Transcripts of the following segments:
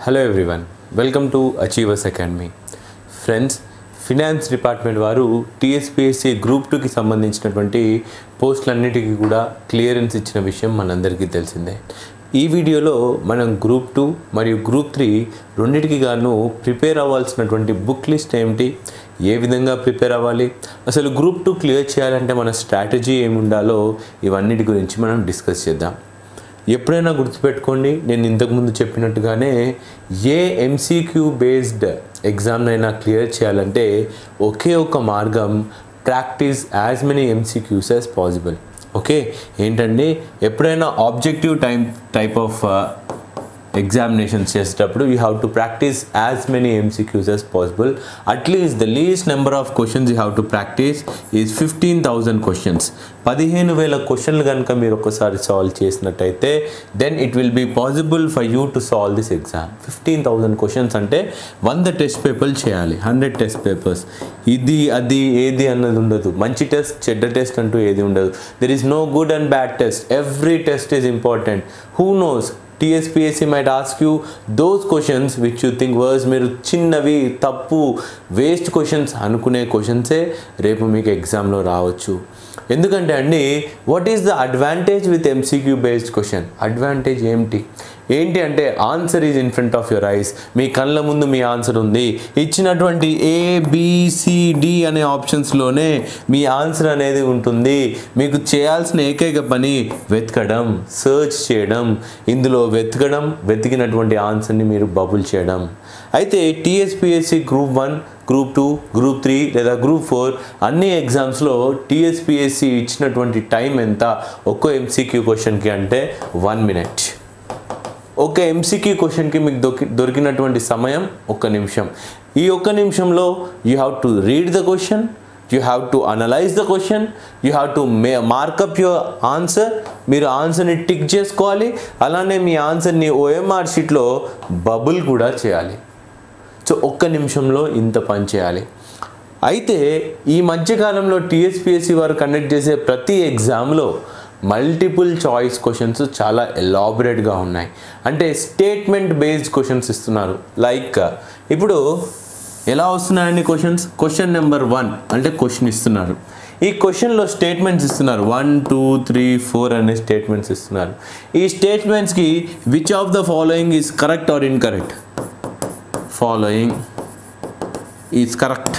hello everyone welcome to Achievers Academy friends finance department వారు TSPSC group టూకి సంబంధించినటువంటి పోస్టులన్నిటికీ కూడా క్లియరెన్స్ ఇచ్చిన విషయం మనందరికీ తెలిసిందే ఈ వీడియోలో మనం గ్రూప్ టూ మరియు గ్రూప్ త్రీ రెండింటికి గాను ప్రిపేర్ అవ్వాల్సినటువంటి బుక్ లిస్ట్ ఏమిటి ఏ విధంగా ప్రిపేర్ అవ్వాలి అసలు గ్రూప్ టూ క్లియర్ చేయాలంటే మన స్ట్రాటజీ ఏమి ఉండాలో ఇవన్నిటి గురించి మనం డిస్కస్ చేద్దాం ఎప్పుడైనా గుర్తుపెట్టుకోండి నేను ఇంతకుముందు చెప్పినట్టుగానే ఏ ఎంసీక్యూ బేస్డ్ ఎగ్జామ్నైనా క్లియర్ చేయాలంటే ఒకే ఒక మార్గం practice as many MCQs as possible okay ఏంటండి ఎప్పుడైనా objective time type of examinations చేసేటప్పుడు you have to practice as many MCQs as possible at least the least number of questions you have to practice is fifteen thousand questions పదిహేను వేల క్వశ్చన్లు కనుక మీరు ఒకసారి solve చేసినట్టయితే then it will be possible for you to solve this exam fifteen thousand questions అంటే వంద test పేపర్లు చేయాలి హండ్రెడ్ టెస్ట్ పేపర్స్ ఇది అది ఏది అన్నది ఉండదు మంచి టెస్ట్ చెడ్డ టెస్ట్ అంటూ ఏది ఉండదు there is no good and bad test every test is important who knows TSPSC might ask you those questions which you think worse మీరు చిన్నవి తప్పు వేస్ట్ క్వశ్చన్స్ అనుకునే క్వశ్చన్సే రేపు మీకు ఎగ్జామ్లో రావచ్చు ఎందుకంటే అండి what is the advantage with MCQ based question advantage ఏమిటి ఏంటి అంటే answer is in front of your eyes మీ కళ్ళ ముందు మీ ఆన్సర్ ఉంది ఇచ్చినటువంటి ఏ డి అనే ఆప్షన్స్లోనే మీ ఆన్సర్ అనేది ఉంటుంది మీకు చేయాల్సిన ఏకైక పని వెతకడం సర్చ్ చేయడం ఇందులో వెతకడం వెతికినటువంటి ఆన్సర్ని మీరు బబుల్ చేయడం అయితే TSPSC group one group two group three లేదా గ్రూప్ ఫోర్ అన్ని ఎగ్జామ్స్లో టీఎస్పిఎస్సి ఇచ్చినటువంటి టైం ఎంత ఒక్కో ఎంసీక్యూ క్వశ్చన్కి అంటే వన్ మినిట్ ఒక ఎంసీక్యూ క్వశ్చన్కి మీకు దొరికి దొరికినటువంటి సమయం ఒక్క నిమిషం ఈ ఒక్క నిమిషంలో you have to read the question you have to analyse the question you have to may mark up your answer మీరు ఆన్సర్ని టిక్ చేసుకోవాలి అలానే మీ ఆన్సర్ని ఓఎంఆర్ షీట్లో బబుల్ కూడా చేయాలి సో ఒక్క నిమిషంలో ఇంత పని చేయాలి అయితే ఈ మధ్యకాలంలో టీఎస్పిఎస్సి వారు కండక్ట్ చేసే ప్రతి ఎగ్జామ్లో మల్టిపుల్ చాయిస్ క్వశ్చన్స్ చాలా ఎలాబరేట్గా ఉన్నాయి అంటే స్టేట్మెంట్ బేస్డ్ క్వశ్చన్స్ ఇస్తున్నారు లైక్ ఇప్పుడు ఎలా వస్తున్నాయండి క్వశ్చన్స్ క్వశ్చన్ నెంబర్ వన్ అంటే క్వశ్చన్ ఇస్తున్నారు ఈ క్వశ్చన్లో స్టేట్మెంట్స్ ఇస్తున్నారు వన్ టూ త్రీ ఫోర్ అనే స్టేట్మెంట్స్ ఇస్తున్నారు ఈ స్టేట్మెంట్స్కి which of the following is correct or incorrect following is correct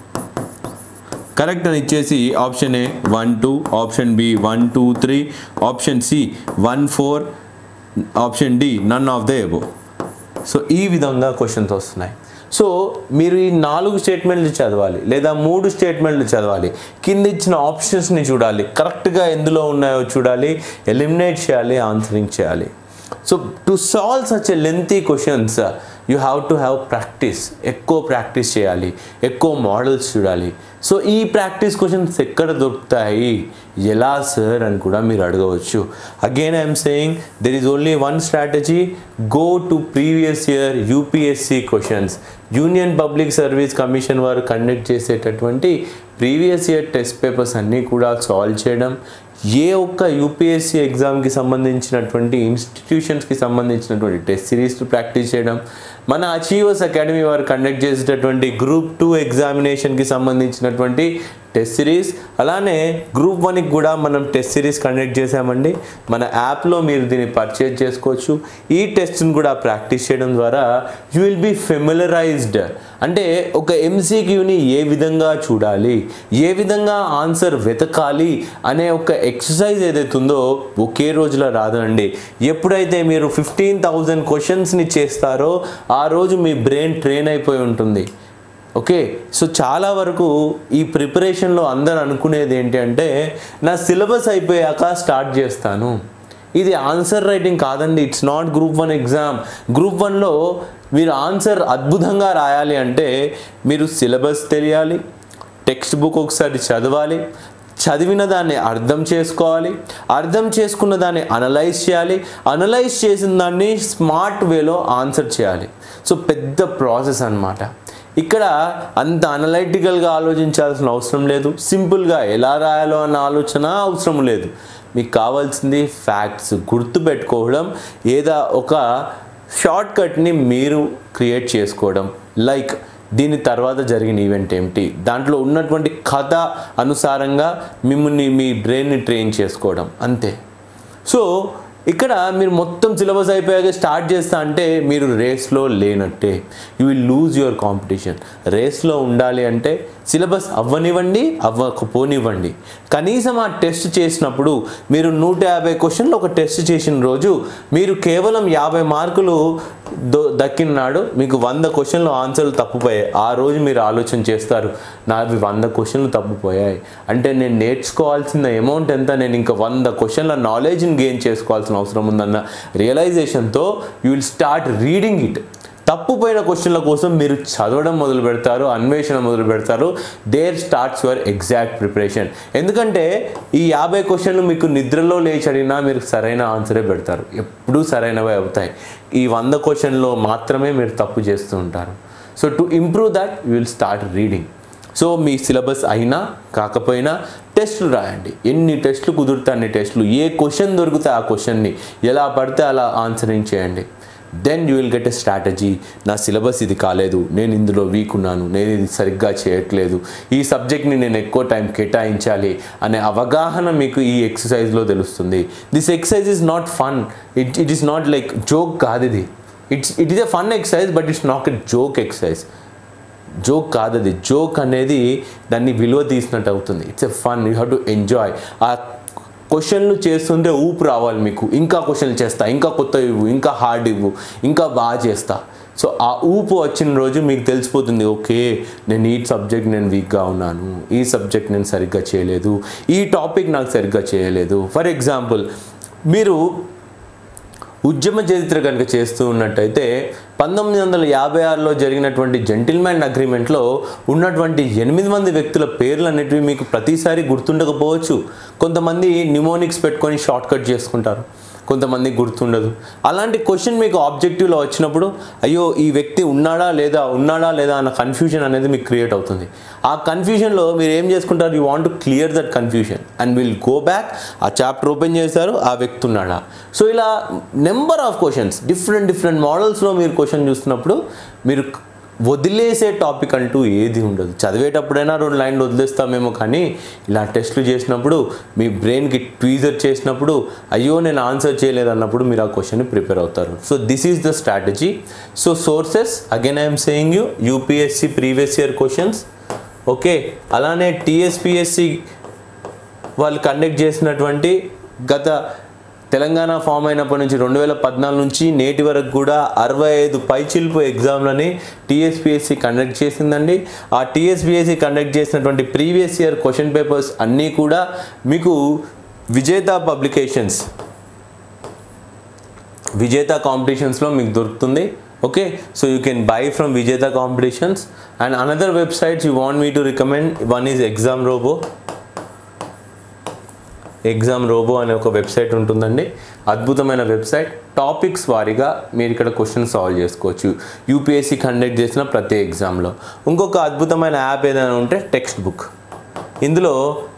correct అని ఇచ్చేసి option A one two option B one two three option C one four option D none of the above so ఈ విధంగా questions వస్తున్నాయి so మీరు ఈ నాలుగు స్టేట్మెంట్లు చదవాలి లేదా మూడు స్టేట్మెంట్లు చదవాలి కింద ఇచ్చిన ఆప్షన్స్ని చూడాలి కరెక్ట్గా ఎందులో ఉన్నాయో చూడాలి ఎలిమినేట్ చేయాలి ఆన్సరింగ్ చేయాలి so to solve such a lengthy questions you have to have practice ఎక్కువ ప్రాక్టీస్ చేయాలి ఎక్కువ మోడల్స్ చూడాలి సో ఈ ప్రాక్టీస్ క్వశ్చన్స్ ఎక్కడ దొరుకుతాయి ఎలా సార్ అని కూడా మీరు అడగవచ్చు again I'm saying there is only one strategy go to previous year UPSC questions Union Public Service Commission వారు కండక్ట్ చేసేటటువంటి ప్రీవియస్ ఇయర్ టెస్ట్ పేపర్స్ అన్నీ కూడా సాల్వ్ చేయడం ఏ ఒక్క యూపీఎస్సీ ఎగ్జామ్కి సంబంధించినటువంటి ఇన్స్టిట్యూషన్స్కి సంబంధించినటువంటి టెస్ట్ సిరీస్ ప్రాక్టీస్ చేయడం మన అచీవర్స్ అకాడమీ వారు కండక్ట్ చేసేటటువంటి గ్రూప్ టూ ఎగ్జామినేషన్కి సంబంధించినటువంటి టెస్ట్ సిరీస్ అలానే గ్రూప్ వన్కి కూడా మనం టెస్ట్ సిరీస్ కండక్ట్ చేసామండి మన యాప్లో మీరు దీన్ని పర్చేజ్ చేసుకోవచ్చు ఈ టెస్ట్ని కూడా ప్రాక్టీస్ చేయడం ద్వారా యూ విల్ బీ ఫెమిలరైజ్డ్ అంటే ఒక ఎంసీక్యూని ఏ విధంగా చూడాలి ఏ విధంగా ఆన్సర్ వెతకాలి అనే ఒక ఎక్సర్సైజ్ ఏదైతే ఉందో ఒకే రోజులో రాదండి ఎప్పుడైతే మీరు ఫిఫ్టీన్ థౌజండ్ క్వశ్చన్స్ని చేస్తారో ఆ రోజు మీ బ్రెయిన్ ట్రైన్ అయిపోయి ఉంటుంది ఓకే సో చాలా వరకు ఈ ప్రిపరేషన్లో అందరు అనుకునేది ఏంటి అంటే నా సిలబస్ అయిపోయాక స్టార్ట్ చేస్తాను ఇది ఆన్సర్ రైటింగ్ కాదండి it's not group one exam group వన్లో మీరు ఆన్సర్ అద్భుతంగా రాయాలి అంటే మీరు సిలబస్ తెలియాలి టెక్స్ట్ బుక్ ఒకసారి చదవాలి చదివిన దాన్ని అర్థం చేసుకోవాలి అర్థం చేసుకున్న దాన్ని అనలైజ్ చేయాలి అనలైజ్ చేసిన దాన్ని స్మార్ట్ వేలో ఆన్సర్ చేయాలి సో పెద్ద ప్రాసెస్ అన్నమాట ఇక్కడ అంత అనలైటికల్గా ఆలోచించాల్సిన అవసరం లేదు సింపుల్గా ఎలా రాయాలో అన్న ఆలోచన అవసరం లేదు మీకు కావాల్సింది ఫ్యాక్ట్స్ గుర్తుపెట్టుకోవడం ఏదా ఒక షార్ట్ కట్ని మీరు క్రియేట్ చేసుకోవడం లైక్ దీని తర్వాత జరిగిన ఈవెంట్ ఏమిటి దాంట్లో ఉన్నటువంటి కథ అనుసారంగా మిమ్మల్ని మీ బ్రెయిన్ని ట్రైన్ చేసుకోవడం అంతే సో ఇక్కడ మీరు మొత్తం సిలబస్ అయిపోయాక స్టార్ట్ చేస్తా అంటే మీరు రేస్లో లేనట్టే you will lose your competition రేస్లో ఉండాలి అంటే సిలబస్ అవ్వనివ్వండి అవ్వకపోనివ్వండి కనీసం ఆ టెస్ట్ చేసినప్పుడు మీరు నూట యాభై క్వశ్చన్లు ఒక టెస్ట్ చేసిన రోజు మీరు కేవలం యాభై మార్కులు దో దక్కిన నాడు మీకు వంద క్వశ్చన్లు ఆన్సర్లు తప్పుపోయాయి ఆ రోజు మీరు ఆలోచన చేస్తారు నావి వంద క్వశ్చన్లు తప్పుపోయాయి అంటే నేను నేర్చుకోవాల్సిన అమౌంట్ ఎంత నేను ఇంకా వంద క్వశ్చన్ల నాలెడ్జ్ని గెయిన్ చేసుకోవాల్సిన అవసరం ఉందన్న రియలైజేషన్తో you will start reading it తప్పుపోయిన క్వశ్చన్ల కోసం మీరు చదవడం మొదలు పెడతారు అన్వేషణ మొదలు పెడతారు there starts your exact preparation ఎందుకంటే ఈ యాభై క్వశ్చన్లు మీకు నిద్రలో లేచి అడిగినా మీరు సరైన ఆన్సరే పెడతారు ఎప్పుడూ సరైనవే అవుతాయి ఈ వంద క్వశ్చన్లో మాత్రమే మీరు తప్పు చేస్తూ ఉంటారు so to improve that you will start reading so మీ సిలబస్ అయినా కాకపోయినా టెస్టులు రాయండి ఎన్ని టెస్టులు కుదిరితే అన్ని టెస్టులు ఏ క్వశ్చన్ దొరికితే ఆ క్వశ్చన్ని ఎలా పడితే అలా ఆన్సరింగ్ చేయండి then you will get a strategy నా సిలబస్ ఇది కాలేదు నేను ఇందులో వీక్ ఉన్నాను నేను ఇది సరిగ్గా చేయట్లేదు ఈ సబ్జెక్ట్ని నేను ఎక్కువ టైం కేటాయించాలి అనే అవగాహన మీకు ఈ ఎక్సర్సైజ్లో తెలుస్తుంది this exercise is not fun it it is not like joke కాదు ఇది it's it is a fun exercise but it's not a joke exercise joke కాదు అది జోక్ అనేది దాన్ని విలువ తీసినట్టు అవుతుంది it's a fun you have to enjoy ఆ క్వశ్చన్లు చేస్తుంటే ఊపు రావాలి మీకు ఇంకా క్వశ్చన్లు చేస్తా ఇంకా కొత్త ఇవ్వు ఇంకా హార్డ్ ఇవ్వు ఇంకా బాగా చేస్తా సో ఆ ఊపు వచ్చిన రోజు మీకు తెలిసిపోతుంది ఓకే నేను ఈ సబ్జెక్ట్ నేను వీక్గా ఉన్నాను ఈ సబ్జెక్ట్ నేను సరిగ్గా చేయలేదు ఈ టాపిక్ నాకు సరిగ్గా చేయలేదు ఫర్ ఎగ్జాంపుల్ మీరు ఉద్యమ చరిత్ర కనుక చేస్తూ ఉన్నట్టయితే పంతొమ్మిది వందల యాభై ఆరులో జరిగినటువంటి జెంటిల్మ్యాన్ అగ్రిమెంట్లో ఉన్నటువంటి ఎనిమిది మంది వ్యక్తుల పేర్లు అనేటివి మీకు ప్రతిసారి గుర్తుండకపోవచ్చు కొంతమంది న్యూమోనిక్స్ పెట్టుకొని షార్ట్ కట్ చేసుకుంటారు కొంతమంది గుర్తుండదు అలాంటి క్వశ్చన్ మీకు ఆబ్జెక్టివ్లో వచ్చినప్పుడు అయ్యో ఈ వ్యక్తి ఉన్నాడా లేదా ఉన్నాడా లేదా అన్న కన్ఫ్యూజన్ అనేది మీకు క్రియేట్ అవుతుంది ఆ కన్ఫ్యూజన్లో మీరు ఏం చేసుకుంటారు you want to clear that confusion and will go back ఆ చాప్టర్ ఓపెన్ చేశారు ఆ వ్యక్తి ఉన్నాడా సో ఇలా number of questions different different మోడల్స్లో మీరు క్వశ్చన్ చూస్తున్నప్పుడు మీరు వదిలేసే టాపిక్ అంటూ ఏది ఉండదు చదివేటప్పుడైనా రెండు లైన్లు వదిలేస్తామేమో కానీ ఇలా టెస్ట్లు చేసినప్పుడు మీ బ్రెయిన్కి ట్వీజర్ చేసినప్పుడు అయ్యో నేను ఆన్సర్ చేయలేదు అన్నప్పుడు మీరు ఆ క్వశ్చన్ని ప్రిపేర్ అవుతారు so this is the strategy so sources again I'm saying you UPSC previous year questions okay అలానే టీఎస్పిఎస్సి వాళ్ళు కండక్ట్ చేసినటువంటి గత తెలంగాణ ఫామ్ అయినప్పటి నుంచి రెండు వేల పద్నాలుగు నుంచి నేటి వరకు కూడా అరవై ఐదు పైచిల్పు ఎగ్జామ్లని టీఎస్పిఎస్సి కండక్ట్ చేసిందండి ఆ టీఎస్పిఎస్సి కండక్ట్ చేసినటువంటి ప్రీవియస్ ఇయర్ క్వశ్చన్ పేపర్స్ అన్నీ కూడా మీకు విజేత పబ్లికేషన్స్ విజేత కాంపిటీషన్స్లో మీకు దొరుకుతుంది okay so you can buy from Vijetha competitions and another websites you want me to recommend one is Exam Robo Exam Robo అనే ఒక వెబ్సైట్ ఉంటుందండి అద్భుతమైన వెబ్సైట్ టాపిక్స్ వారీగా మీరు ఇక్కడ క్వశ్చన్ సాల్వ్ చేసుకోవచ్చు యూపీఎస్సీ కండక్ట్ చేసిన ప్రతి ఎగ్జామ్లో ఇంకొక అద్భుతమైన యాప్ ఏదైనా ఉంటే టెక్స్ట్ బుక్ ఇందులో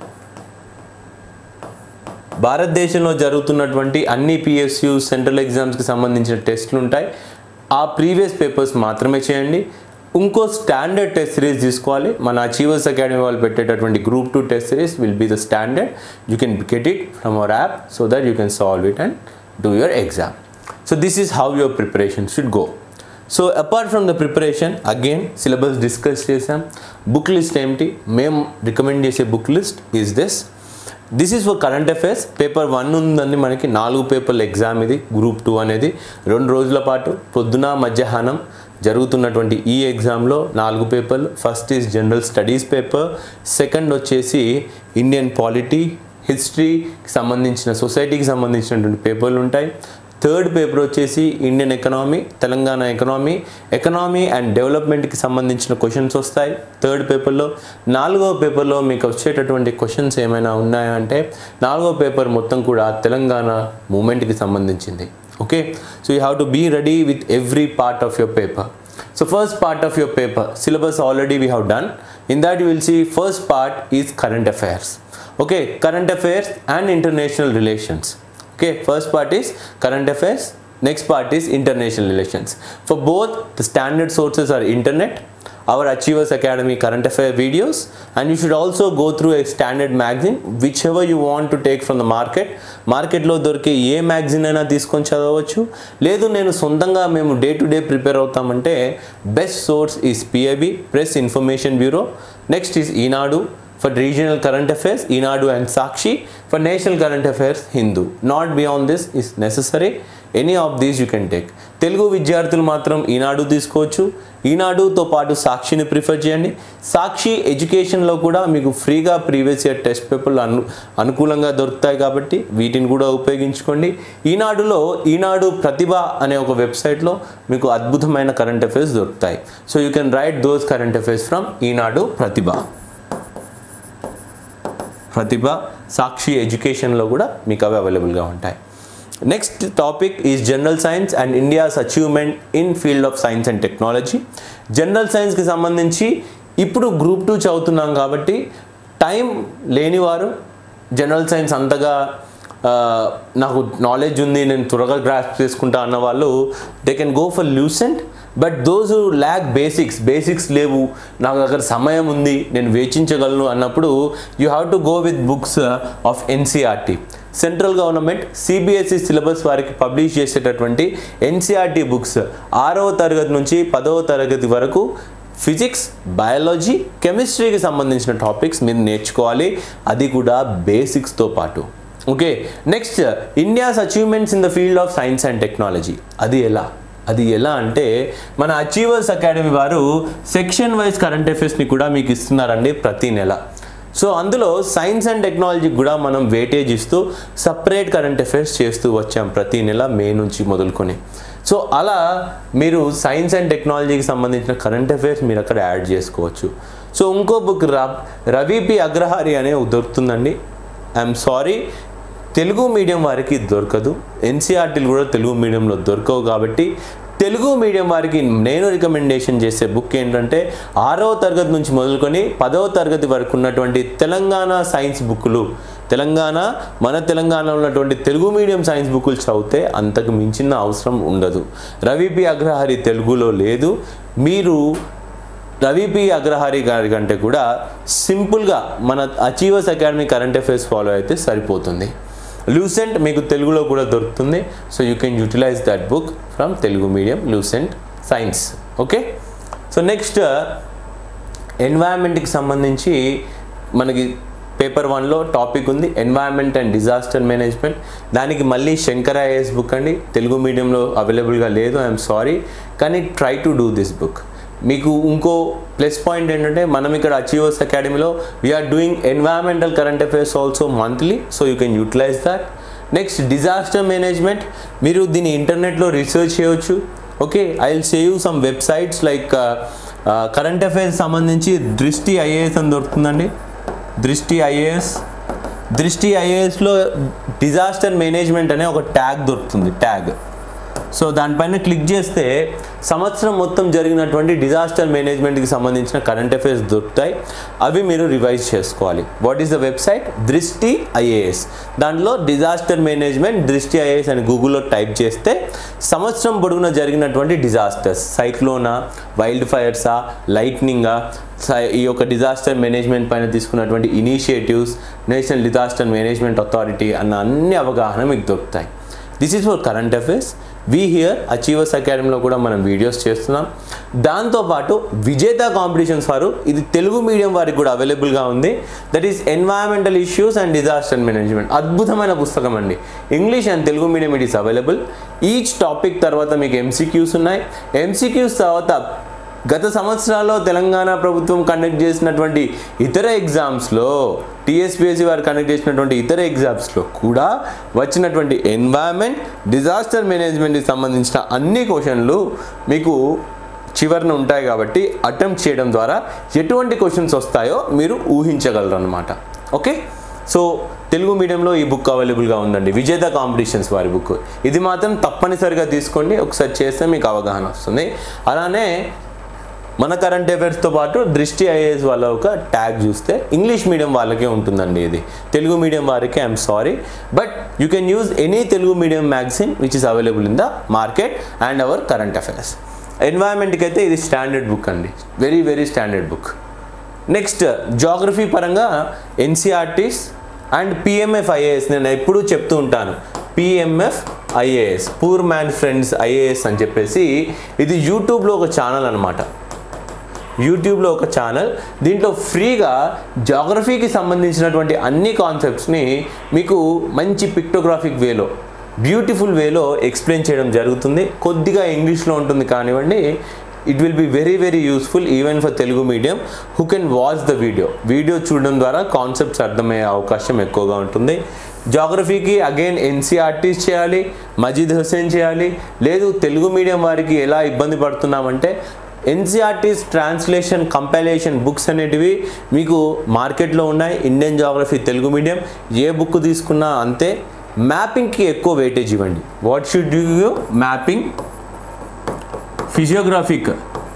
భారతదేశంలో జరుగుతున్నటువంటి అన్ని పిఎస్యు సెంట్రల్ ఎగ్జామ్స్కి సంబంధించిన టెస్ట్లు ఉంటాయి ఆ ప్రీవియస్ పేపర్స్ మాత్రమే చేయండి ఇంకో స్టాండర్డ్ టెస్ట్ సిరీస్ తీసుకోవాలి మన అచీవర్స్ అకాడమీ వాళ్ళు పెట్టేటటువంటి group two test series will be the standard you can get it from our app so that you can solve it and do your exam so this is how your preparation should go so apart from the preparation again syllabus discuss చేసాం book list ఏమిటి మేము recommend చేసే book list is this this is for current affairs paper one ఉందండి మనకి నాలుగు పేపర్ల exam ఇది group two అనేది రెండు రోజుల పాటు పొద్దున మధ్యాహ్నం జరుగుతున్నటువంటి ఈ ఎగ్జామ్లో నాలుగు పేపర్లు first is general studies paper second వచ్చేసి ఇండియన్ పాలిటీ హిస్టరీకి సంబంధించిన సొసైటీకి సంబంధించినటువంటి పేపర్లు ఉంటాయి థర్డ్ పేపర్ వచ్చేసి Indian economy Telangana economy economy and డెవలప్మెంట్కి సంబంధించిన క్వశ్చన్స్ వస్తాయి థర్డ్ పేపర్లో నాలుగవ పేపర్లో మీకు వచ్చేటటువంటి క్వశ్చన్స్ ఏమైనా ఉన్నాయా అంటే నాలుగవ పేపర్ మొత్తం కూడా తెలంగాణ మూమెంట్కి సంబంధించింది okay so you have to be ready with every part of your paper so first part of your paper syllabus already we have done in that you will see first part is current affairs okay current affairs and international relations okay first part is current affairs next part is international relations for both the standard sources are internet our achievers academy current affair videos and you should also go through a standard magazine whichever you want to take from the market మార్కెట్లో దొరికే ఏ magazine అయినా తీసుకొని చదవచ్చు లేదు నేను సొంతంగా మేము day to day prepare అవుతామంటే best source is PIB press information bureau next is Eenadu for regional current affairs Inadu and Sakshi for national current affairs Hindu not beyond this is necessary any of these you can take Telugu విద్యార్థులు మాత్రం ఈనాడు తీసుకోవచ్చు ఈనాడుతో పాటు సాక్షిని prefer చేయండి సాక్షి ఎడ్యుకేషన్లో కూడా మీకు ఫ్రీగా ప్రీవియస్ ఇయర్ టెస్ట్ పేపర్లు అను అనుకూలంగా దొరుకుతాయి కాబట్టి వీటిని కూడా ఉపయోగించుకోండి ఈనాడులో ఈనాడు ప్రతిభ అనే ఒక వెబ్సైట్లో మీకు అద్భుతమైన కరెంట్ అఫైర్స్ దొరుకుతాయి so you can write those current affairs from Eenadu Pratibha Pratibha Sakshi ఎడ్యుకేషన్లో కూడా మీకు అవి అవైలబుల్గా ఉంటాయి next topic is general science and India's achievement in field of science and technology general సైన్స్కి సంబంధించి ఇప్పుడు గ్రూప్ టూ చదువుతున్నాం కాబట్టి టైం లేనివారు జనరల్ సైన్స్ అంతగా ఆ, నాకు నాలెడ్జ్ ఉంది నేను త్వరగా గ్రాస్ప్ చేసుకుంటా అన్న వాళ్ళు they can go for Lucent but those lack basics basics లేవు నాకు దగ్గర సమయం ఉంది నేను వేచించగలను అన్నప్పుడు you have to go with books of NCERT central government CBSE syllabus వారికి పబ్లిష్ చేసేటటువంటి ఎన్సీఆర్టీ బుక్స్ ఆరవ తరగతి నుంచి పదవ తరగతి వరకు ఫిజిక్స్ బయాలజీ కెమిస్ట్రీకి సంబంధించిన టాపిక్స్ మీరు నేర్చుకోవాలి అది కూడా బేసిక్స్తో పాటు okay next India's achievements in the field of science and technology అది ఎలా అది ఎలా అంటే మన అచీవర్స్ అకాడమీ వారు సెక్షన్ వైజ్ కరెంట్ అఫైర్స్ని కూడా మీకు ఇస్తున్నారండి ప్రతి నెల సో అందులో సైన్స్ అండ్ టెక్నాలజీకి కూడా మనం వెయిటేజ్ ఇస్తూ సపరేట్ కరెంట్ అఫైర్స్ చేస్తూ వచ్చాం ప్రతి నెల మే నుంచి మొదలుకొని సో అలా మీరు సైన్స్ అండ్ టెక్నాలజీకి సంబంధించిన కరెంట్ అఫైర్స్ మీరు అక్కడ యాడ్ చేసుకోవచ్చు సో ఇంకో బుక్ ర రవి పి అగ్రహారి అనే దొరుకుతుందండి ఐఎమ్ సారీ తెలుగు మీడియం వారికి ఇది దొరకదు ఎన్సీఆర్టీలు కూడా తెలుగు మీడియంలో దొరకవు కాబట్టి తెలుగు మీడియం వారికి నేను రికమెండేషన్ చేసే బుక్ ఏంటంటే ఆరవ తరగతి నుంచి మొదలుకొని పదవ తరగతి వరకు ఉన్నటువంటి తెలంగాణ సైన్స్ బుక్లు తెలంగాణ మన తెలంగాణలో ఉన్నటువంటి తెలుగు మీడియం సైన్స్ బుక్లు చదివితే అంతకు మించిన అవసరం ఉండదు రవి పి అగ్రహారి తెలుగులో లేదు మీరు రవి పి అగ్రహారి గారి కంటే కూడా సింపుల్గా మన Achievers Academy current affairs follow అయితే సరిపోతుంది లూసెంట్ మీకు తెలుగులో కూడా దొరుకుతుంది so you can utilise that book from Telugu medium Lucent science okay so next ఎన్వైరన్మెంట్కి సంబంధించి మనకి పేపర్ వన్లో టాపిక్ ఉంది ఎన్వైరన్మెంట్ అండ్ డిజాస్టర్ మేనేజ్మెంట్ దానికి మళ్ళీ శంకర్ ఐఏఎస్ బుక్ అండి తెలుగు మీడియంలో అవైలబుల్గా లేదు ఐఎమ్ సారీ కానీ try to do this book మీకు ఇంకో ప్లస్ పాయింట్ ఏంటంటే మనం ఇక్కడ అచీవర్స్ అకాడమీలో we are doing environmental current affairs also monthly so you can utilise that next disaster management మీరు దీన్ని ఇంటర్నెట్లో రీసెర్చ్ చేయవచ్చు okay I will save some websites like current affairs సంబంధించి దృష్టి ఐఏఎస్ అని దొరుకుతుందండి దృష్టి ఐఏఎస్ దృష్టి ఐఏఎస్లో డిజాస్టర్ మేనేజ్మెంట్ అనే ఒక ట్యాగ్ దొరుకుతుంది ట్యాగ్ సో దానిపైన క్లిక్ చేస్తే సంవత్సరం మొత్తం జరిగినటువంటి డిజాస్టర్ మేనేజ్మెంట్కి సంబంధించిన కరెంట్ అఫైర్స్ దొరుకుతాయి అవి మీరు రివైజ్ చేసుకోవాలి what is the website Drishti IAS దాంట్లో డిజాస్టర్ మేనేజ్మెంట్ దృష్టి ఐఏఎస్ అని గూగుల్లో టైప్ చేస్తే సంవత్సరం పొడుగున జరిగినటువంటి డిజాస్టర్స్ సైక్లోనా వైల్డ్ ఫైర్సా లైట్నింగా ఈ యొక్క డిజాస్టర్ మేనేజ్మెంట్ పైన తీసుకున్నటువంటి initiatives national disaster management authority అన్న అన్ని అవగాహన మీకు దొరుకుతాయి this is for current affairs we here Achievers అకాడమీలో కూడా మనం వీడియోస్ చేస్తున్నాం దాంతోపాటు విజేత కాంపిటీషన్స్ వారు ఇది తెలుగు మీడియం వారికి కూడా అవైలబుల్గా ఉంది that is environmental issues and disaster management అద్భుతమైన పుస్తకం అండి English and Telugu medium it is available each topic తర్వాత మీకు ఎంసీక్యూస్ ఉన్నాయి ఎంసీక్యూస్ తర్వాత గత సంవత్సరాల్లో తెలంగాణ ప్రభుత్వం కండక్ట్ చేసినటువంటి ఇతర ఎగ్జామ్స్లో టీఎస్పీఎస్సీ వారు కండక్ట్ చేసినటువంటి ఇతర ఎగ్జామ్స్లో కూడా వచ్చినటువంటి ఎన్వైరన్మెంట్ డిజాస్టర్ మేనేజ్మెంట్కి సంబంధించిన అన్ని క్వశ్చన్లు మీకు చివరిన ఉంటాయి కాబట్టి అటెంప్ట్ చేయడం ద్వారా ఎటువంటి క్వశ్చన్స్ వస్తాయో మీరు ఊహించగలరు అనమాట ఓకే సో తెలుగు మీడియంలో ఈ బుక్ అవైలబుల్గా ఉందండి విజేత కాంపిటీషన్స్ వారి బుక్ ఇది మాత్రం తప్పనిసరిగా తీసుకోండి ఒకసారి చేస్తే మీకు అవగాహన వస్తుంది అలానే మన కరెంట్ అఫైర్స్తో పాటు దృష్టి ఐఏఎస్ వాళ్ళ ఒక ట్యాగ్ చూస్తే ఇంగ్లీష్ మీడియం వాళ్ళకే ఉంటుందండి ఇది తెలుగు మీడియం వారికి I'm sorry but you can use any Telugu medium magazine which is available in the market and our current affairs ఎన్వైరన్మెంట్కి అయితే ఇది స్టాండర్డ్ బుక్ అండి very very standard book next geography పరంగా ఎన్సీఆర్టీస్ అండ్ పిఎంఎఫ్ ఐఏఎస్ నేను ఎప్పుడూ చెప్తూ ఉంటాను PMF IAS poor man friends IAS అని చెప్పేసి ఇది యూట్యూబ్లో ఒక ఛానల్ అనమాట యూట్యూబ్లో ఒక ఛానల్ దీంట్లో ఫ్రీగా జాగ్రఫీకి సంబంధించినటువంటి అన్ని కాన్సెప్ట్స్ని మీకు మంచి పిక్టోగ్రాఫిక్ వేలో బ్యూటిఫుల్ వేలో ఎక్స్ప్లెయిన్ చేయడం జరుగుతుంది కొద్దిగా ఇంగ్లీష్లో ఉంటుంది కానివ్వండి it will be very very useful even for Telugu medium who can watch the video video చూడడం ద్వారా కాన్సెప్ట్స్ అర్థమయ్యే అవకాశం ఎక్కువగా ఉంటుంది జాగ్రఫీకి అగైన్ ఎన్సీఆర్టీస్ చేయాలి మజీద్ హుసేన్ చేయాలి లేదు తెలుగు మీడియం వారికి ఎలా ఇబ్బంది పడుతున్నామంటే ఎన్సీఆర్టీస్ ట్రాన్స్లేషన్ కంపైలేషన్ బుక్స్ అనేటివి మీకు మార్కెట్లో ఉన్నాయి ఇండియన్ జాగ్రఫీ తెలుగు మీడియం ఏ బుక్ తీసుకున్నా అంతే మ్యాపింగ్కి ఎక్కువ వెయిటేజ్ ఇవ్వండి what should you mapping physiographic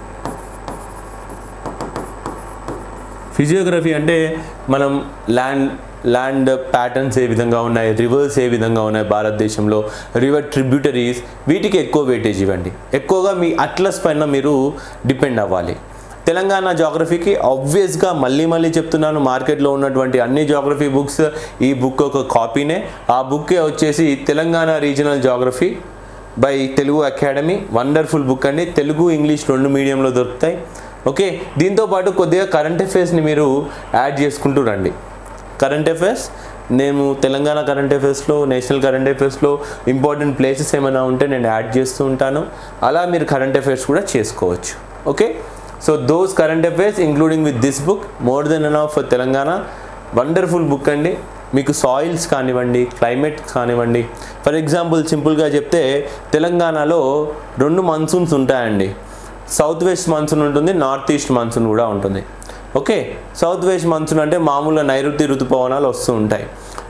physiography అంటే మనం ల్యాండ్ ల్యాండ్ ప్యాటర్న్స్ ఏ విధంగా ఉన్నాయి రివర్స్ ఏ విధంగా ఉన్నాయి భారతదేశంలో రివర్ ట్రిబ్యూటరీస్ వీటికి ఎక్కువ వెయిటేజ్ ఇవ్వండి ఎక్కువగా మీ అట్లస్ పైన మీరు డిపెండ్ అవ్వాలి తెలంగాణ జాగ్రఫీకి ఆబ్వియస్గా మళ్ళీ మళ్ళీ చెప్తున్నాను మార్కెట్లో ఉన్నటువంటి అన్ని జాగ్రఫీ బుక్స్ ఈ బుక్ ఒక కాపీనే ఆ బుక్కే వచ్చేసి Telangana regional geography by Telugu Academy wonderful book అండి తెలుగు ఇంగ్లీష్ రెండు మీడియంలో దొరుకుతాయి ఓకే దీంతో పాటు కొద్దిగా కరెంట్ అఫైర్స్ని మీరు యాడ్ చేసుకుంటూ రండి కరెంట్ అఫైర్స్ నేను తెలంగాణ కరెంట్ అఫైర్స్లో నేషనల్ కరెంట్ అఫైర్స్లో ఇంపార్టెంట్ ప్లేసెస్ ఏమైనా ఉంటే నేను యాడ్ చేస్తూ ఉంటాను అలా మీరు కరెంట్ అఫైర్స్ కూడా చేసుకోవచ్చు okay so those current affairs including with this book more than enough for Telangana wonderful book అండి మీకు సాయిల్స్ కానివ్వండి క్లైమేట్ కానివ్వండి ఫర్ ఎగ్జాంపుల్ సింపుల్గా చెప్తే తెలంగాణలో రెండు మన్సూన్స్ ఉంటాయండి సౌత్ వెస్ట్ మన్సూన్ ఉంటుంది నార్త్ ఈస్ట్ మన్సూన్ కూడా ఉంటుంది ఓకే సౌత్ వెస్ట్ మన్సూన్ అంటే మామూలుగా నైరుతి ఋతుపవనాలు వస్తూ ఉంటాయి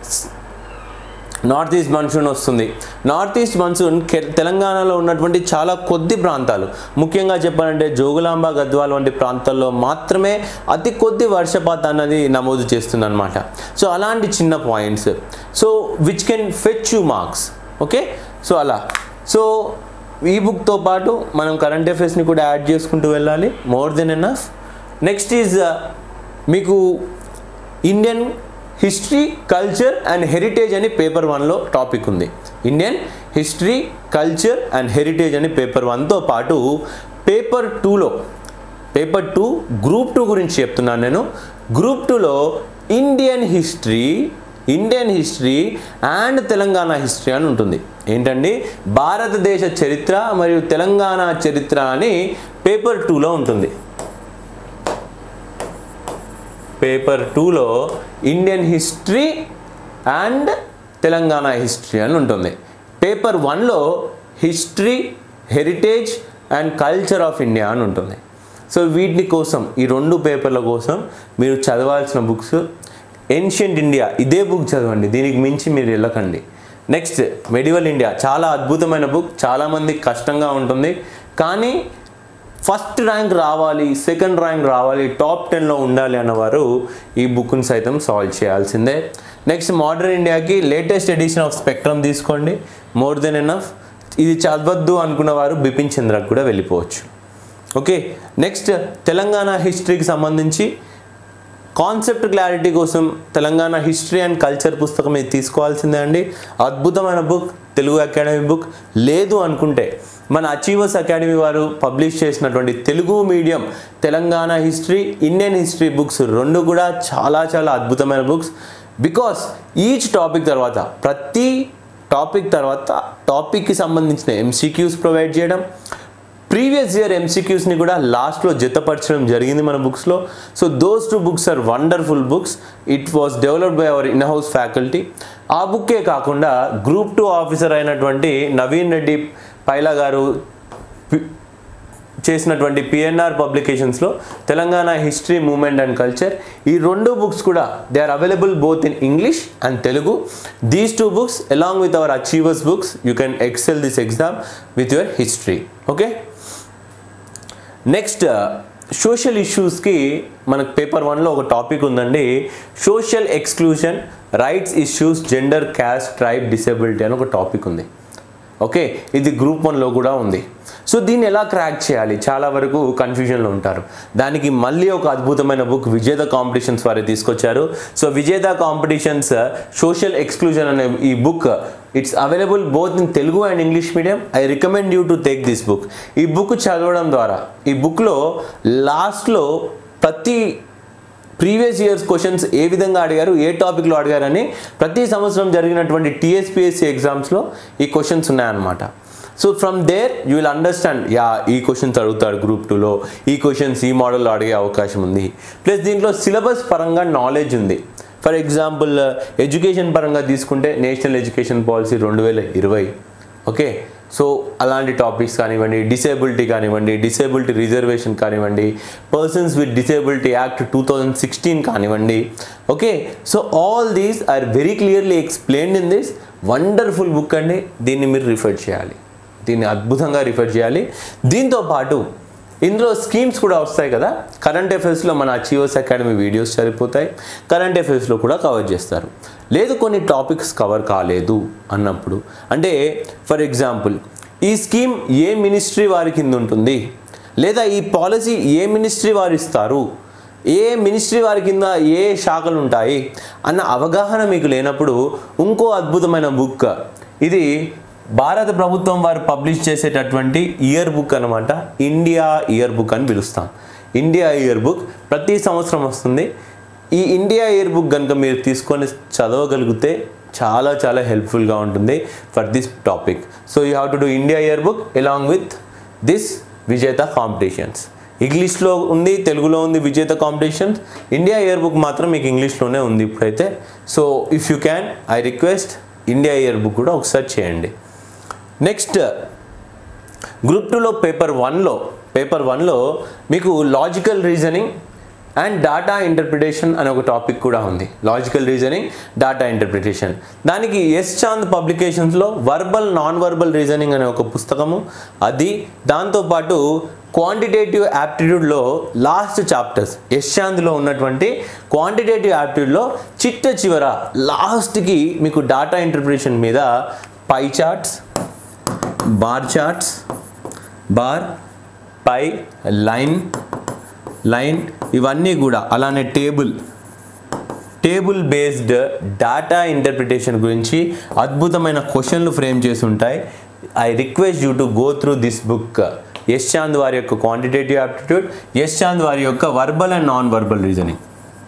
నార్త్ ఈస్ట్ మన్సూన్ వస్తుంది నార్త్ ఈస్ట్ మన్సూన్ కె- తెలంగాణలో ఉన్నటువంటి చాలా కొద్ది ప్రాంతాలు ముఖ్యంగా చెప్పాలంటే జోగులాంబ గద్వాల్ వంటి ప్రాంతాల్లో మాత్రమే అతి కొద్ది వర్షపాతం అన్నది నమోదు చేస్తుంది అనమాట సో అలాంటి చిన్న points so which can fetch you marks okay so అలా సో ఈ బుక్తో పాటు మనం కరెంట్ అఫైర్స్ని కూడా యాడ్ చేసుకుంటూ వెళ్ళాలి more than enough next is మీకు Indian history culture and heritage అని పేపర్ వన్లో టాపిక్ ఉంది Indian history culture and heritage అని పేపర్ వన్తో పాటు పేపర్ టూలో పేపర్ టూ గ్రూప్ టూ గురించి చెప్తున్నాను నేను గ్రూప్ టూలో Indian history Indian history and Telangana history అని ఉంటుంది ఏంటండి భారతదేశ చరిత్ర మరియు తెలంగాణ చరిత్ర అని పేపర్ టూలో ఉంటుంది పేపర్ టూలో Indian history and Telangana history అని ఉంటుంది పేపర్ వన్లో history heritage and culture of India అని ఉంటుంది సో వీటి కోసం ఈ రెండు పేపర్ల కోసం మీరు చదవాల్సిన బుక్స్ ఏన్షియంట్ ఇండియా ఇదే బుక్ చదవండి దీనికి మించి మీరు వెళ్ళకండి నెక్స్ట్ మెడివల్ ఇండియా చాలా అద్భుతమైన బుక్ చాలామంది కష్టంగా ఉంటుంది కానీ ఫస్ట్ ర్యాంక్ రావాలి సెకండ్ ర్యాంక్ రావాలి టాప్ టెన్లో ఉండాలి అన్నవారు ఈ బుక్ని సైతం సాల్వ్ చేయాల్సిందే నెక్స్ట్ మోడర్న్ ఇండియాకి లేటెస్ట్ ఎడిషన్ ఆఫ్ స్పెక్ట్రమ్ తీసుకోండి మోర్ దెన్ ఎనఫ్ ఇది చదవద్దు అనుకున్న వారు బిపిన్ చంద్రకు కూడా వెళ్ళిపోవచ్చు ఓకే నెక్స్ట్ తెలంగాణ హిస్టరీకి సంబంధించి కాన్సెప్ట్ క్లారిటీ కోసం తెలంగాణ హిస్టరీ అండ్ కల్చర్ పుస్తకం ఇది తీసుకోవాల్సిందే అండి అద్భుతమైన బుక్ తెలుగు అకాడమీ బుక్ లేదు అనుకుంటే మన అచీవర్స్ అకాడమీ వారు పబ్లిష్ చేసినటువంటి Telugu medium Telangana history Indian history books రెండు కూడా చాలా చాలా అద్భుతమైన బుక్స్ బికాస్ ఈచ్ టాపిక్ తర్వాత ప్రతి టాపిక్ తర్వాత టాపిక్కి సంబంధించిన ఎంసీక్యూస్ ప్రొవైడ్ చేయడం ప్రీవియస్ ఇయర్ ఎంసీక్యూస్ని కూడా లాస్ట్లో జతపరచడం జరిగింది మన బుక్స్లో so those two books are wonderful books it was developed by our in house faculty ఆ బుక్కే కాకుండా గ్రూప్ టూ ఆఫీసర్ అయినటువంటి నవీన్ రెడ్డి పైలా గారు పి- చేసినటువంటి పిఎన్ఆర్ పబ్లికేషన్స్లో Telangana history movement and culture ఈ రెండు బుక్స్ కూడా they are available both in English and Telugu these two books along with our Achievers books you can excel this exam with your history okay next social ఇష్యూస్కి మనకు paper వన్లో ఒక topic ఉందండి social exclusion rights issues gender caste tribe disability అని ఒక topic ఉంది okay ఇది group వన్లో కూడా ఉంది సో దీన్ని ఎలా క్రాక్ చేయాలి చాలా వరకు కన్ఫ్యూజన్లో ఉంటారు దానికి మళ్ళీ ఒక అద్భుతమైన బుక్ విజేత కాంపిటీషన్స్ వారు తీసుకొచ్చారు సో విజేత కాంపిటీషన్స్ సోషల్ ఎక్స్క్లూజన్ అనే ఈ book it's available both in Telugu and English medium I recommend you to take this book ఈ బుక్ చదవడం ద్వారా ఈ బుక్లో లాస్ట్లో ప్రతి ప్రీవియస్ ఇయర్స్ క్వశ్చన్స్ ఏ విధంగా అడిగారు ఏ టాపిక్లో అడిగారని ప్రతి సంవత్సరం జరిగినటువంటి టీఎస్పిఎస్సి ఎగ్జామ్స్లో ఈ క్వశ్చన్స్ ఉన్నాయన్నమాట so from there you will understand యా ఈ క్వశ్చన్స్ అడుగుతాడు గ్రూప్ టూలో ఈ క్వశ్చన్స్ ఈ మోడల్లో అడిగే అవకాశం ఉంది ప్లస్ దీంట్లో సిలబస్ పరంగా నాలెడ్జ్ ఉంది ఫర్ ఎగ్జాంపుల్ ఎడ్యుకేషన్ పరంగా తీసుకుంటే నేషనల్ ఎడ్యుకేషన్ పాలసీ రెండు వేల ఇరవై ఓకే సో అలాంటి టాపిక్స్ కానివ్వండి డిసేబిలిటీ కానివ్వండి డిసేబిలిటీ రిజర్వేషన్ కానివ్వండి persons with disability act two thousand sixteen కానివ్వండి okay so all these are very clearly explained in this wonderful book అండి దీన్ని మీరు రిఫర్ చేయాలి దీన్ని అద్భుతంగా రిఫర్ చేయాలి దీంతో పాటు ఇందులో స్కీమ్స్ కూడా వస్తాయి కదా కరెంట్ అఫైర్స్లో మన అచీవర్స్ అకాడమీ వీడియోస్ సరిపోతాయి కరెంట్ అఫైర్స్లో కూడా కవర్ చేస్తారు లేదు కొన్ని టాపిక్స్ కవర్ కాలేదు అన్నప్పుడు అంటే ఫర్ ఎగ్జాంపుల్ ఈ స్కీమ్ ఏ మినిస్ట్రీ వారి కింద ఉంటుంది లేదా ఈ పాలసీ ఏ మినిస్ట్రీ వారు ఇస్తారు ఏ మినిస్ట్రీ వారి కింద ఏ శాఖలు ఉంటాయి అన్న అవగాహన మీకు లేనప్పుడు ఇంకో అద్భుతమైన బుక్ ఇది భారత ప్రభుత్వం వారు పబ్లిష్ చేసేటటువంటి ఇయర్ బుక్ అనమాట ఇండియా ఇయర్ బుక్ అని పిలుస్తాం ఇండియా ఇయర్ బుక్ ప్రతి సంవత్సరం వస్తుంది ఈ ఇండియా ఇయర్ బుక్ కనుక మీరు తీసుకొని చదవగలిగితే చాలా చాలా హెల్ప్ఫుల్గా ఉంటుంది for this topic so you have to do India year book along with this Vijetha competitions ఇంగ్లీష్లో ఉంది తెలుగులో ఉంది విజేత కాంపిటీషన్స్ ఇండియా ఇయర్ బుక్ మాత్రం మీకు ఇంగ్లీష్లోనే ఉంది ఇప్పుడైతే so if you can I request India year book కూడా ఒకసారి చేయండి నెక్స్ట్ గ్రూప్ టూలో పేపర్ వన్లో పేపర్ వన్లో మీకు logical reasoning and data interpretation అనే ఒక టాపిక్ కూడా ఉంది లాజికల్ రీజనింగ్ డాటా ఇంటర్ప్రిటేషన్ దానికి ఎస్ చాంద్ పబ్లికేషన్స్లో వర్బల్ నాన్ వర్బల్ రీజనింగ్ అనే ఒక పుస్తకము అది దాంతోపాటు క్వాంటిటేటివ్ యాప్టిట్యూడ్లో లాస్ట్ చాప్టర్స్ యశాంత్లో ఉన్నటువంటి క్వాంటిటేటివ్ యాప్టిట్యూడ్లో చిట్ట చివర లాస్ట్కి మీకు డాటా ఇంటర్ప్రిటేషన్ మీద pie charts bar charts bar pie line line ఇవన్నీ కూడా అలానే table table based data interpretation గురించి అద్భుతమైన క్వశ్చన్లు ఫ్రేమ్ చేసి ఉంటాయి I request you to go through this book Yash Chand వారి యొక్క క్వాంటిటేటివ్ యాప్టిట్యూడ్ యశ్ చాంద్ వారి యొక్క verbal and non verbal reasoning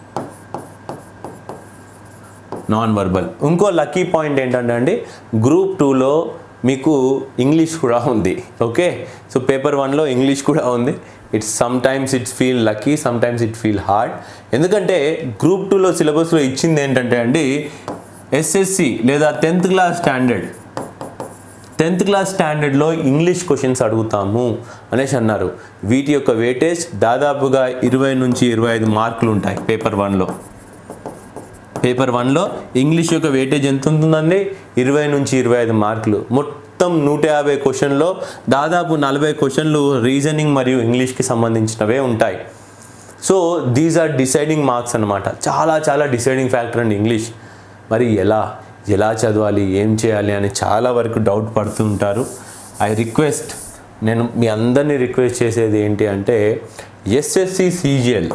non verbal ఇంకో లక్కీ పాయింట్ ఏంటంటే అండి గ్రూప్ టూలో మీకు ఇంగ్లీష్ కూడా ఉంది ఓకే సో పేపర్ వన్లో ఇంగ్లీష్ కూడా ఉంది it's some times it's feel lucky some times it feel hard ఎందుకంటే గ్రూప్ టూలో సిలబస్లో ఇచ్చింది ఏంటంటే అండి ఎస్ఎస్సి లేదా tenth class standard tenth class స్టాండర్డ్లో ఇంగ్లీష్ క్వశ్చన్స్ అడుగుతాము అనేసి అన్నారు వీటి యొక్క వెయిటేజ్ దాదాపుగా ఇరవై నుంచి ఇరవై ఐదు మార్కులు ఉంటాయి పేపర్ వన్లో పేపర్ వన్లో ఇంగ్లీష్ యొక్క వెయిటేజ్ ఎంత ఉంటుందండి ఇరవై నుంచి ఇరవై ఐదు మార్కులు మొత్తం నూట యాభై క్వశ్చన్లో దాదాపు నలభై క్వశ్చన్లు రీజనింగ్ మరియు ఇంగ్లీష్కి సంబంధించినవే ఉంటాయి so these are deciding marks అనమాట చాలా చాలా డిసైడింగ్ ఫ్యాక్టర్ అండి ఇంగ్లీష్ మరి ఎలా ఎలా చదవాలి ఏం చేయాలి అని చాలా వరకు డౌట్ పడుతుంటారు ఐ రిక్వెస్ట్ నేను మీ అందరినీ రిక్వెస్ట్ చేసేది ఏంటి అంటే ఎస్ఎస్సి సీజిఎల్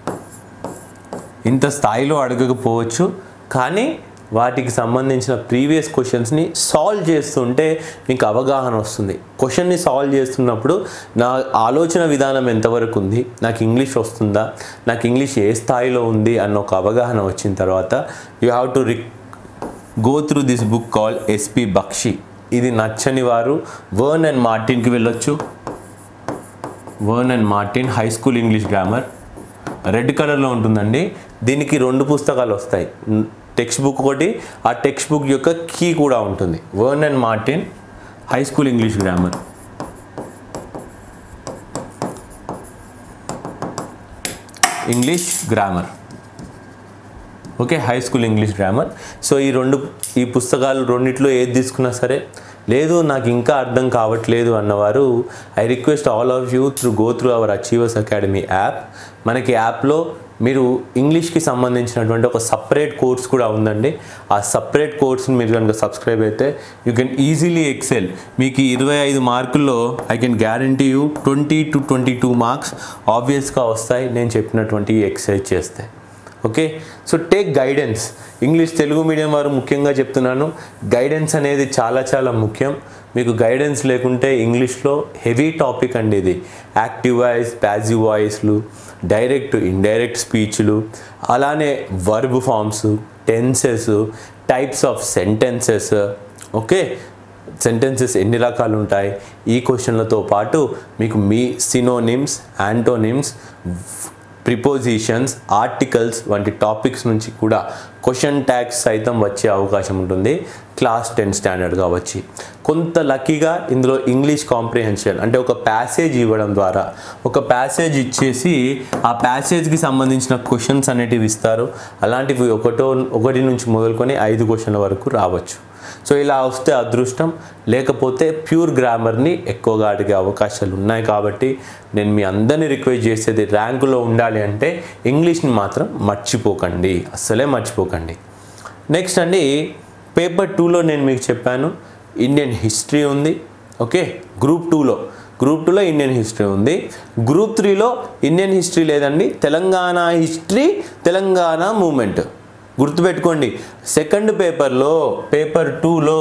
ఇంత స్థాయిలో అడగకపోవచ్చు కానీ వాటికి సంబంధించిన ప్రీవియస్ క్వశ్చన్స్ని సాల్వ్ చేస్తుంటే మీకు అవగాహన వస్తుంది క్వశ్చన్ని సాల్వ్ చేస్తున్నప్పుడు నా ఆలోచన విధానం ఎంతవరకు ఉంది నాకు ఇంగ్లీష్ వస్తుందా నాకు ఇంగ్లీష్ ఏ స్థాయిలో ఉంది అన్న ఒక అవగాహన వచ్చిన తర్వాత యూ హ్యావ్ టు రిక్ go through this book call SP Bakshi ఇది నచ్చని వారు వర్న్ అండ్ మార్టిన్కి వెళ్ళొచ్చు Wren and Martin high school English grammar red కలర్లో ఉంటుందండి దీనికి రెండు పుస్తకాలు వస్తాయి టెక్స్ట్ బుక్ ఒకటి ఆ టెక్స్ట్ బుక్ యొక్క కీ కూడా ఉంటుంది Wren and Martin high school English grammar English grammar okay high school English grammar so ఈ రెండు ఈ పుస్తకాలు రెండిట్లో ఏది తీసుకున్నా సరే లేదు నాకు ఇంకా అర్థం కావట్లేదు అన్నవారు I request all of you through go through our Achievers Academy app మనకి యాప్లో మీరు ఇంగ్లీష్కి సంబంధించినటువంటి ఒక సపరేట్ కోర్స్ కూడా ఉందండి ఆ సపరేట్ కోర్స్ని మీరు కనుక సబ్స్క్రైబ్ అయితే యూ కెన్ ఈజీలీ ఎక్సెల్ మీకు ఇరవై ఐదు మార్కుల్లో I can guarantee you twenty two twenty two marks ఆబ్వియస్గా వస్తాయి నేను చెప్పినటువంటి ఎక్సర్సైజ్ చేస్తే okay so take guidance English Telugu medium వారు ముఖ్యంగా చెప్తున్నాను గైడెన్స్ అనేది చాలా చాలా ముఖ్యం మీకు గైడెన్స్ లేకుంటే ఇంగ్లీష్లో హెవీ టాపిక్ అండి ఇది యాక్టివ్ వాయిస్ ప్యాజివ్ వాయిస్లు డైరెక్ట్ ఇండైరెక్ట్ స్పీచ్లు అలానే verb forms tenses types of sentences okay sentences ఎన్ని రకాలు ఉంటాయి ఈ క్వశ్చన్లతో పాటు మీకు మీ సినోనిమ్స్ యాంటోనిమ్స్ ప్రిపోజిషన్స్ ఆర్టికల్స్ వంటి టాపిక్స్ నుంచి కూడా క్వశ్చన్ ట్యాగ్స్ సైతం వచ్చే అవకాశం ఉంటుంది క్లాస్ టెన్ స్టాండర్డ్గా వచ్చి కొంత లక్కీగా ఇందులో ఇంగ్లీష్ కాంప్రిహెన్షన్ అంటే ఒక ప్యాసేజ్ ఇవ్వడం ద్వారా ఒక ప్యాసేజ్ ఇచ్చేసి ఆ ప్యాసేజ్కి సంబంధించిన క్వశ్చన్స్ అనేటివి ఇస్తారు అలాంటివి ఒకటో ఒకటి నుంచి మొదలుకొని ఐదు క్వశ్చన్ల వరకు రావచ్చు సో ఇలా వస్తే అదృష్టం లేకపోతే ప్యూర్ గ్రామర్ని ఎక్కువగా అడిగే అవకాశాలు ఉన్నాయి కాబట్టి నేను మీ అందరినీ రిక్వెస్ట్ చేసేది ర్యాంకులో ఉండాలి అంటే ఇంగ్లీష్ని మాత్రం మర్చిపోకండి అస్సలే మర్చిపోకండి నెక్స్ట్ అండి పేపర్ టూలో నేను మీకు చెప్పాను ఇండియన్ హిస్టరీ ఉంది ఓకే గ్రూప్ టూలో గ్రూప్ టూలో ఇండియన్ హిస్టరీ ఉంది గ్రూప్ త్రీలో ఇండియన్ హిస్టరీ లేదండి తెలంగాణ హిస్టరీ తెలంగాణ మూమెంట్ గుర్తుపెట్టుకోండి సెకండ్ పేపర్లో పేపర్ టూలో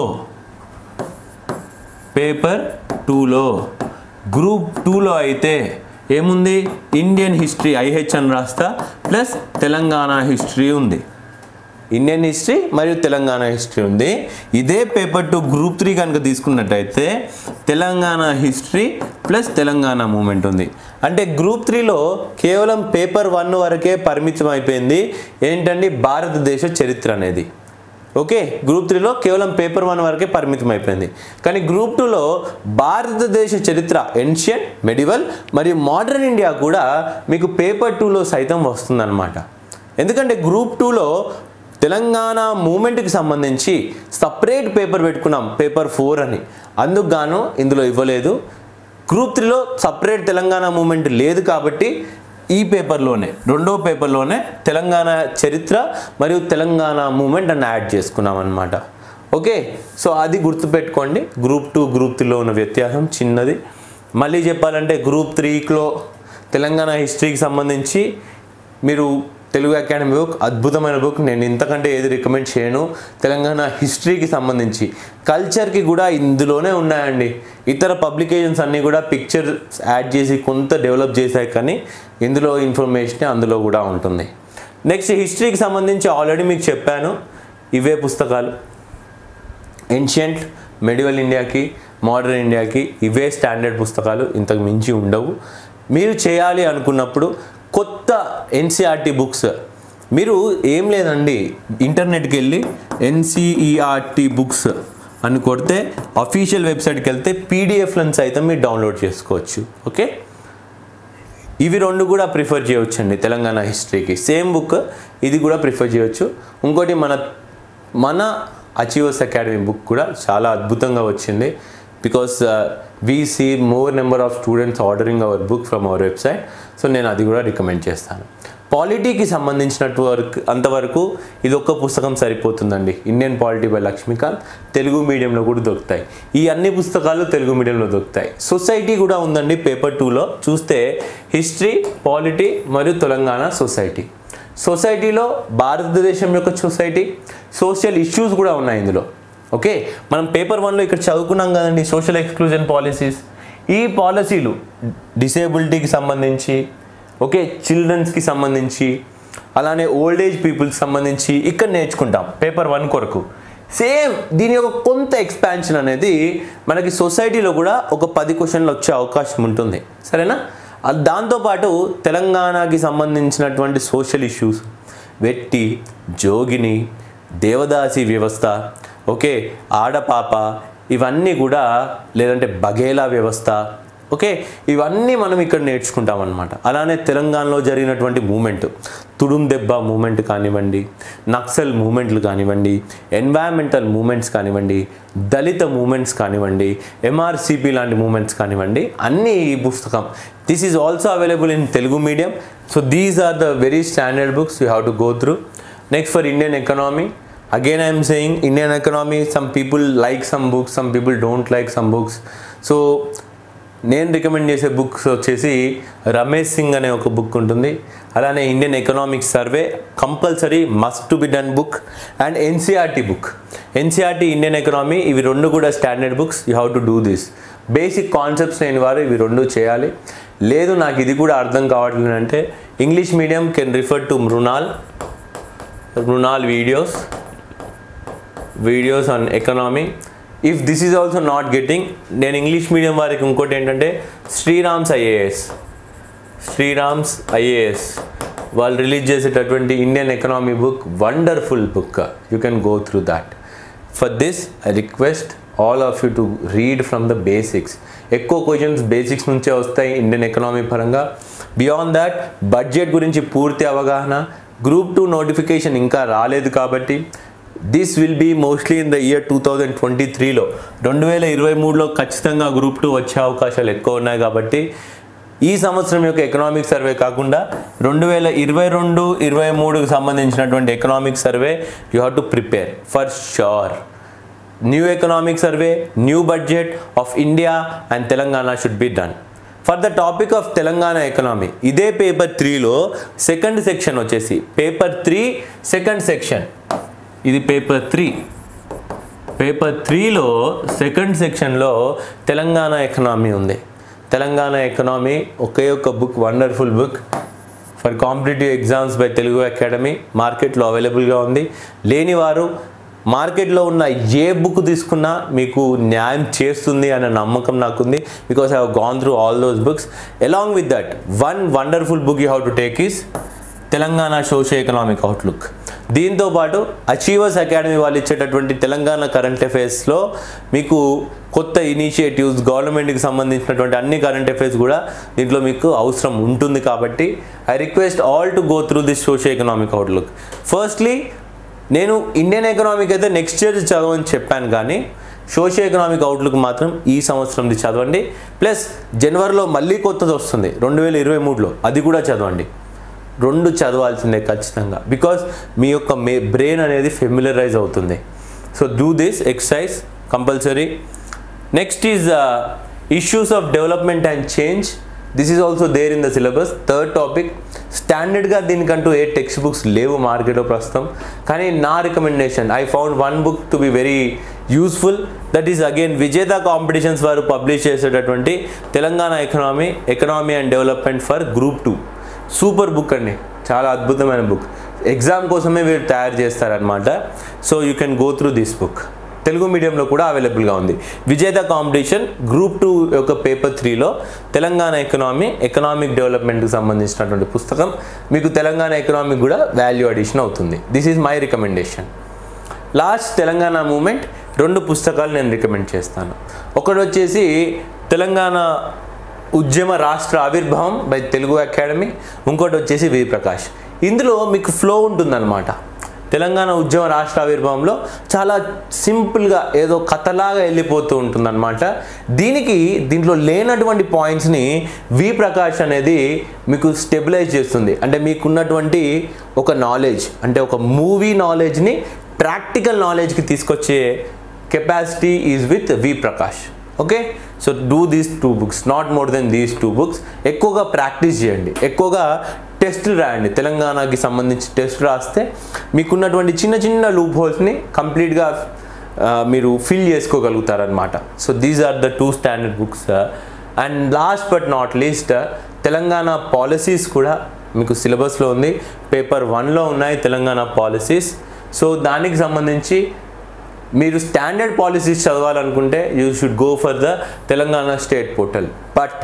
పేపర్ టూలో గ్రూప్ టూలో అయితే ఏముంది ఇండియన్ హిస్టరీ ఐహెచ్ అని రాస్తా ప్లస్ తెలంగాణ హిస్టరీ ఉంది ఇండియన్ హిస్టరీ మరియు తెలంగాణ హిస్టరీ ఉంది ఇదే పేపర్ టు గ్రూప్ త్రీ కనుక తీసుకున్నట్టయితే Telangana history plus Telangana movement ఉంది అంటే గ్రూప్ త్రీలో కేవలం పేపర్ వన్ వరకే పరిమితం అయిపోయింది ఏంటండి భారతదేశ చరిత్ర అనేది ఓకే గ్రూప్ త్రీలో కేవలం పేపర్ వన్ వరకే పరిమితం అయిపోయింది కానీ గ్రూప్ టూలో భారతదేశ చరిత్ర ఎన్షియన్ మెడివల్ మరియు మోడర్న్ ఇండియా కూడా మీకు పేపర్ టూలో సైతం వస్తుందన్నమాట ఎందుకంటే గ్రూప్ టూలో తెలంగాణ మూమెంట్కి సంబంధించి సపరేట్ పేపర్ పెట్టుకున్నాం పేపర్ ఫోర్ అని అందుకు గాను ఇందులో ఇవ్వలేదు గ్రూప్ త్రీలో సపరేట్ తెలంగాణ మూమెంట్ లేదు కాబట్టి ఈ పేపర్లోనే రెండో పేపర్లోనే తెలంగాణ చరిత్ర మరియు తెలంగాణ మూమెంట్ అని యాడ్ చేసుకున్నాం అనమాట ఓకే సో అది గుర్తుపెట్టుకోండి గ్రూప్ టూ గ్రూప్ త్రీలో ఉన్న వ్యత్యాసం చిన్నది మళ్ళీ చెప్పాలంటే గ్రూప్ త్రీలో తెలంగాణ హిస్టరీకి సంబంధించి మీరు తెలుగు అకాడమీ బుక్ అద్భుతమైన బుక్ నేను ఇంతకంటే ఏది రికమెండ్ చేయను తెలంగాణ హిస్టరీకి సంబంధించి కల్చర్కి కూడా ఇందులోనే ఉన్నాయండి ఇతర పబ్లికేషన్స్ అన్నీ కూడా పిక్చర్స్ యాడ్ చేసి కొంత డెవలప్ చేశాయి కానీ ఇందులో ఇన్ఫర్మేషన్ అందులో కూడా ఉంటుంది నెక్స్ట్ హిస్టరీకి సంబంధించి ఆల్రెడీ మీకు చెప్పాను ఇవే పుస్తకాలు ఏన్షియంట్ మెడివల్ ఇండియాకి మోడర్న్ ఇండియాకి ఇవే స్టాండర్డ్ పుస్తకాలు ఇంతకు మించి ఉండవు మీరు చేయాలి అనుకున్నప్పుడు కొత్త ఎన్సీఆర్టీ బుక్స్ మీరు ఏం లేదండి ఇంటర్నెట్కి వెళ్ళి ఎన్సీఈఆర్టీ బుక్స్ అని కొడితే అఫీషియల్ వెబ్సైట్కి వెళ్తే పీడిఎఫ్లను సైతం మీరు డౌన్లోడ్ చేసుకోవచ్చు ఓకే ఇవి రెండు కూడా ప్రిఫర్ చేయవచ్చు అండి తెలంగాణ హిస్టరీకి సేమ్ బుక్ ఇది కూడా ప్రిఫర్ చేయొచ్చు ఇంకోటి మన మన అచీవర్స్ అకాడమీ బుక్ కూడా చాలా అద్భుతంగా వచ్చింది because we see more number of students ordering our book from our website so నేను అది కూడా రికమెండ్ చేస్తాను పాలిటీకి సంబంధించినట్టు వరకు అంతవరకు ఇది ఒక్క పుస్తకం సరిపోతుందండి Indian polity by Laxmikanth Telugu మీడియంలో కూడా దొరుకుతాయి ఈ అన్ని పుస్తకాలు తెలుగు మీడియంలో దొరుకుతాయి సొసైటీ కూడా ఉందండి పేపర్ టూలో చూస్తే హిస్టరీ పాలిటీ మరియు తెలంగాణ సొసైటీ సొసైటీలో భారతదేశం యొక్క సొసైటీ సోషల్ ఇష్యూస్ కూడా ఉన్నాయి ఇందులో ఓకే మనం పేపర్ వన్లో ఇక్కడ చదువుకున్నాం కదండి సోషల్ ఎక్స్క్లూజన్ పాలసీస్ ఈ పాలసీలు డిసేబిలిటీకి సంబంధించి ఓకే చిల్డ్రన్స్కి సంబంధించి అలానే ఓల్డ్ ఏజ్ పీపుల్కి సంబంధించి ఇక్కడ నేర్చుకుంటాం పేపర్ వన్ కొరకు సేమ్ దీని యొక్క కొంత ఎక్స్పాన్షన్ అనేది మనకి సొసైటీలో కూడా ఒక పది క్వశ్చన్లు వచ్చే అవకాశం ఉంటుంది సరేనా అది దాంతోపాటు తెలంగాణకి సంబంధించినటువంటి సోషల్ ఇష్యూస్ వెట్టి జోగిని దేవదాసి వ్యవస్థ ఓకే ఆడపాప ఇవన్నీ కూడా లేదంటే బఘేలా వ్యవస్థ ఓకే ఇవన్నీ మనం ఇక్కడ నేర్చుకుంటాం అనమాట అలానే తెలంగాణలో జరిగినటువంటి మూమెంట్ తుడుం దెబ్బ మూమెంట్ కానివ్వండి నక్సల్ మూమెంట్లు కానివ్వండి ఎన్వైరన్మెంటల్ మూమెంట్స్ కానివ్వండి దళిత మూమెంట్స్ కానివ్వండి ఎంఆర్సిపి లాంటి మూమెంట్స్ కానివ్వండి అన్నీ ఈ పుస్తకం this is also available in Telugu medium so these are the very standard books you have to go through next for Indian economy again i am saying indian economy some people like some books some people don't like some books so నేను recommend చేసే books వచ్చేసి రమేష్ సింగ్ అనే ఒక book ఉంటుంది అలానే Indian economics survey compulsory must to be done book and NCERT book NCERT Indian economy ఇవి రెండు కూడా standard books you have to do this basic concepts లేని వారు ఇవి రెండు చేయాలి లేదు నాకు ఇది కూడా అర్థం కావట్లేదు అంటే English medium can refer to Mrunal Mrunal videos videos on economy if this is also not getting నేను ఇంగ్లీష్ మీడియం వారికి ఇంకోటి ఏంటంటే శ్రీరామ్స్ ఐఏఎస్ శ్రీరామ్స్ ఐఏఎస్ వాళ్ళు రిలీజ్ చేసేటటువంటి Indian economy book wonderful book you can go through that for this I request all of you to read from the basics ఎక్కువ questions basics నుంచే వస్తాయి Indian economy పరంగా beyond that budget గురించి పూర్తి అవగాహన group two notification ఇంకా రాలేదు కాబట్టి this will be mostly in the year two thousand twenty త్రీలో రెండు వేల ఇరవై మూడులో ఖచ్చితంగా గ్రూప్ టూ వచ్చే అవకాశాలు ఎక్కువ ఉన్నాయి కాబట్టి ఈ సంవత్సరం యొక్క ఎకనామిక్ సర్వే కాకుండా రెండు వేల ఇరవై రెండు ఇరవై మూడుకి సంబంధించినటువంటి economic survey you have to prepare for sure new economic survey new budget of India and Telangana should be done for the topic of Telangana economy ఇదే పేపర్ త్రీలో సెకండ్ సెక్షన్ వచ్చేసి పేపర్ త్రీ సెకండ్ సెక్షన్ ఇది paper three paper త్రీలో second సెక్షన్లో Telangana economy ఉంది Telangana economy ఒకే ఒక book wonderful book for competitive exams by Telugu academy మార్కెట్లో అవైలబుల్గా ఉంది లేని వారు మార్కెట్లో ఉన్న ఏ బుక్ తీసుకున్నా మీకు న్యాయం చేస్తుంది అనే నమ్మకం నాకుంది because I have gone through all those books along with that one wonderful book you have to take is Telangana socio economic outlook దీంతో పాటు అచీవర్స్ అకాడమీ వాళ్ళు ఇచ్చేటటువంటి తెలంగాణ కరెంట్ అఫైర్స్లో మీకు కొత్త ఇనిషియేటివ్స్ గవర్నమెంట్కి సంబంధించినటువంటి అన్ని కరెంట్ అఫైర్స్ కూడా దీంట్లో మీకు అవసరం ఉంటుంది కాబట్టి I request all to go through this socio economic outlook firstly నేను ఇండియన్ ఎకనామిక్ అయితే నెక్స్ట్ ఇయర్ చదవని చెప్పాను కానీ సోషియో ఎకనామిక్ అవుట్లుక్ మాత్రం ఈ సంవత్సరంది చదవండి ప్లస్ జనవరిలో మళ్ళీ కొత్తది వస్తుంది రెండు వేల ఇరవై మూడులో అది కూడా చదవండి రెండు చదవాల్సిందే ఖచ్చితంగా బికాస్ మీ యొక్క మే బ్రెయిన్ అనేది ఫెమిలరైజ్ అవుతుంది so do this exercise compulsory next is issues of development and change this is also there in the syllabus third topic స్టాండర్డ్గా దీనికంటూ ఏ టెక్స్ట్ బుక్స్ లేవు మార్కెట్లో ప్రస్తుతం కానీ నా recommendation I found one book to be very useful that is again Vijetha competitions వారు publish చేసేటటువంటి Telangana economy economy and development for group two super book అండి చాలా అద్భుతమైన బుక్ ఎగ్జామ్ కోసమే వీరు తయారు చేస్తారనమాట so you can go through this book Telugu మీడియంలో కూడా అవైలబుల్గా ఉంది విజేత కాంపిటీషన్ గ్రూప్ టూ యొక్క పేపర్ త్రీలో తెలంగాణ ఎకనామీ ఎకనామిక్ డెవలప్మెంట్కి సంబంధించినటువంటి పుస్తకం మీకు తెలంగాణ ఎకనామిక్ కూడా వాల్యూ అడిషన్ అవుతుంది this is my recommendation last Telangana movement రెండు పుస్తకాలు నేను రికమెండ్ చేస్తాను ఒకటి వచ్చేసి తెలంగాణ ఉద్యమ రాష్ట్ర ఆవిర్భావం బై తెలుగు అకాడమీ ఇంకోటి వచ్చేసి వి ప్రకాష్ ఇందులో మీకు ఫ్లో ఉంటుందన్నమాట తెలంగాణ ఉద్యమ రాష్ట్ర ఆవిర్భావంలో చాలా సింపుల్గా ఏదో కథలాగా వెళ్ళిపోతూ ఉంటుందన్నమాట దీనికి దీంట్లో లేనటువంటి పాయింట్స్ని వి ప్రకాష్ అనేది మీకు స్టెబిలైజ్ చేస్తుంది అంటే మీకున్నటువంటి ఒక నాలెడ్జ్ అంటే ఒక మూవీ నాలెడ్జ్ని ప్రాక్టికల్ నాలెడ్జ్కి తీసుకొచ్చే capacity is with V Prakash okay so do these two books not more than these two books ఎక్కువగా ప్రాక్టీస్ చేయండి ఎక్కువగా టెస్టులు రాయండి తెలంగాణకి సంబంధించి టెస్ట్ రాస్తే మీకున్నటువంటి చిన్న చిన్న లూప్ హోల్స్ని కంప్లీట్గా మీరు ఫిల్ చేసుకోగలుగుతారనమాట so these are the two standard books and last but not least Telangana policies కూడా మీకు సిలబస్లో ఉంది పేపర్ వన్లో ఉన్నాయి తెలంగాణ పాలసీస్ సో దానికి సంబంధించి మీరు స్టాండర్డ్ పాలసీస్ చదవాలనుకుంటే you should go for the Telangana state portal but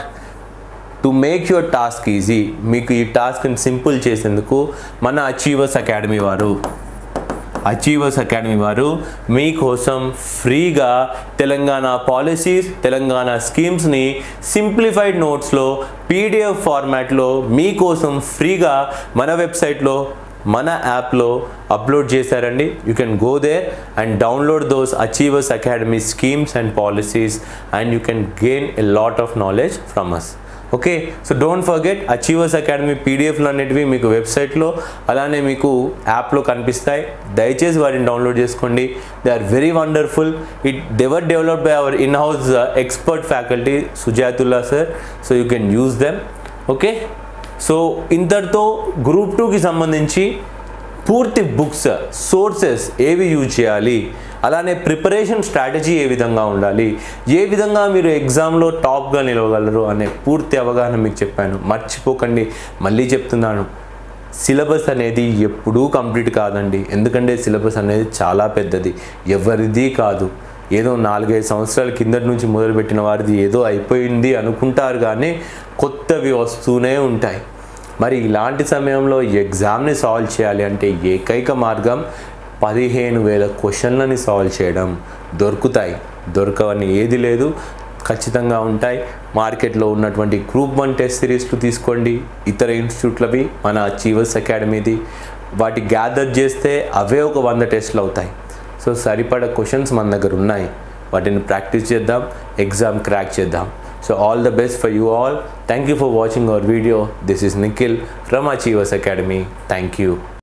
to make your task easy మీకు ఈ టాస్క్ని సింపుల్ చేసేందుకు మన అచీవర్స్ అకాడమీ వారు అచీవర్స్ అకాడమీ వారు మీకోసం ఫ్రీగా తెలంగాణ పాలసీస్ తెలంగాణ స్కీమ్స్ని సింప్లిఫైడ్ నోట్స్లో పీడిఎఫ్ ఫార్మాట్లో మీకోసం ఫ్రీగా మన వెబ్సైట్లో మన యాప్లో అప్లోడ్ చేశారండి you can go there and download those Achievers Academy schemes and policies and you can gain a lot of knowledge from us okay so don't forget Achievers Academy పీడిఎఫ్లు అనేటివి మీకు వెబ్సైట్లో అలానే మీకు యాప్లో కనిపిస్తాయి దయచేసి వాటిని డౌన్లోడ్ చేసుకోండి they are very wonderful it they're developed by our in house expert faculty Sujathulla sir so you can use them okay so ఇంతటితో గ్రూప్ టూకి సంబంధించి పూర్తి బుక్స్ సోర్సెస్ ఏవి యూజ్ చేయాలి అలానే ప్రిపరేషన్ స్ట్రాటజీ ఏ విధంగా ఉండాలి ఏ విధంగా మీరు ఎగ్జామ్లో టాప్గా నిలవగలరు అనే పూర్తి అవగాహన మీకు చెప్పాను మర్చిపోకండి మళ్ళీ చెప్తున్నాను సిలబస్ అనేది ఎప్పుడూ కంప్లీట్ కాదండి ఎందుకంటే సిలబస్ అనేది చాలా పెద్దది ఎవరిది కాదు ఏదో నాలుగైదు సంవత్సరాల కిందటి నుంచి మొదలుపెట్టిన వారిది ఏదో అయిపోయింది అనుకుంటారు కానీ కొత్తవి వస్తూనే ఉంటాయి మరి ఇలాంటి సమయంలో ఎగ్జామ్ని సాల్వ్ చేయాలి అంటే ఏకైక మార్గం పదిహేను వేల క్వశ్చన్లని సాల్వ్ చేయడం దొరుకుతాయి దొరకవని ఏది లేదు ఖచ్చితంగా ఉంటాయి మార్కెట్లో ఉన్నటువంటి గ్రూప్ వన్ టెస్ట్ సిరీస్లు తీసుకోండి ఇతర ఇన్స్టిట్యూట్లవి మన అచీవర్స్ అకాడమీది వాటి గ్యాదర్ చేస్తే అవే ఒక వంద టెస్ట్లు అవుతాయి సో సరిపడ క్వశ్చన్స్ మన దగ్గర ఉన్నాయి వాటిని ప్రాక్టీస్ చేద్దాం ఎగ్జామ్ క్రాక్ చేద్దాం so all the best for you all thank you for watching our video this is Nikhil from Achievers Academy thank you